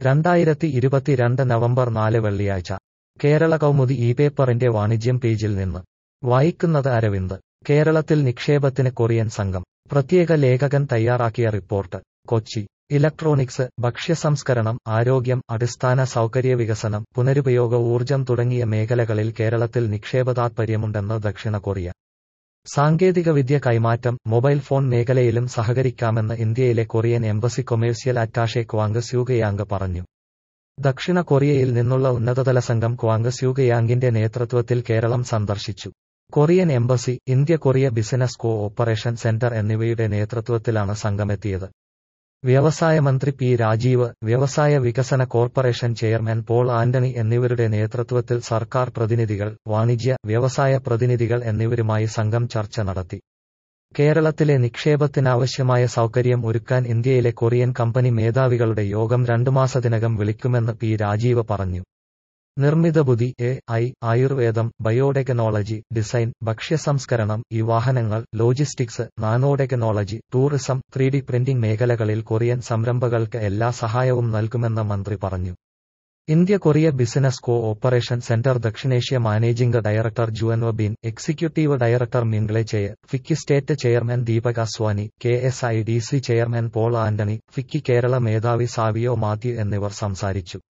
രണ്ടായിരത്തി ഇരുപത്തിരണ്ട് നവംബർ നാല് വെള്ളിയാഴ്ച കേരള കൗമുദി ഈ പേപ്പറിന്റെ വാണിജ്യം പേജിൽ നിന്ന് വായിക്കുന്നത് അരവിന്ദ് കേരളത്തിൽ നിക്ഷേപത്തിന് കൊറിയൻ സംഘം പ്രത്യേക ലേഖകൻ തയ്യാറാക്കിയ റിപ്പോർട്ട് കൊച്ചി ഇലക്ട്രോണിക്സ് ഭക്ഷ്യസംസ്കരണം ആരോഗ്യം അടിസ്ഥാന സൗകര്യ വികസനം പുനരുപയോഗ ഊർജം തുടങ്ങിയ മേഖലകളിൽ കേരളത്തിൽ നിക്ഷേപ താൽപ്പര്യമുണ്ടെന്ന് ദക്ഷിണ കൊറിയ സാങ്കേതികവിദ്യ കൈമാറ്റം മൊബൈൽ ഫോൺ മേഖലയിലും സഹകരിക്കാമെന്ന് ഇന്ത്യയിലെ Korean embassy commercial attache Kwang സ്യൂഗയാങ് പറഞ്ഞു ദക്ഷിണ കൊറിയയിൽ നിന്നുള്ള ഉന്നതതല സംഘം ക്വാങ് സ്യൂഗയാങ്ങിന്റെ നേതൃത്വത്തിൽ കേരളം സന്ദർശിച്ചു Korean embassy India Korea business cooperation centre എന്നിവയുടെ നേതൃത്വത്തിലാണ് സംഘമെത്തിയത് വ്യവസായ മന്ത്രി പി രാജീവ് വ്യവസായ വികസന കോർപ്പറേഷൻ ചെയർമാൻ പോൾ ആന്റണി എന്നിവരുടെ നേതൃത്വത്തിൽ സർക്കാർ പ്രതിനിധികൾ വാണിജ്യ വ്യവസായ പ്രതിനിധികൾ എന്നിവരുമായി സംഘം ചർച്ച നടത്തി കേരളത്തിലെ നിക്ഷേപത്തിനാവശ്യമായ സൗകര്യം ഒരുക്കാൻ ഇന്ത്യയിലെ കൊറിയൻ കമ്പനി മേധാവികളുടെ യോഗം രണ്ടു മാസത്തിനകം വിളിക്കുമെന്ന് പി രാജീവ് പറഞ്ഞു നിർമ്മിത ബുദ്ധി എ ഐ ആയുർവേദം ബയോടെക്നോളജി ഡിസൈൻ ഭക്ഷ്യസംസ്കരണം ഈ വാഹനങ്ങൾ logistics nanotechnology tourism three D printing മേഖലകളിൽ കൊറിയൻ സംരംഭകൾക്ക് എല്ലാ സഹായവും നൽകുമെന്ന് മന്ത്രി പറഞ്ഞു India Korea business cooperation centre ദക്ഷിണേഷ്യ മാനേജിംഗ് ഡയറക്ടർ ജുവൻവ ബിൻ എക്സിക്യൂട്ടീവ് ഡയറക്ടർ മിൻഗ്ലെ chair FICCI state chairman Deepak Aswani K S I D C chairman Paul Antony FICCI Kerala മേധാവി സാവിയോ മാത്യു എന്നിവർ സംസാരിച്ചു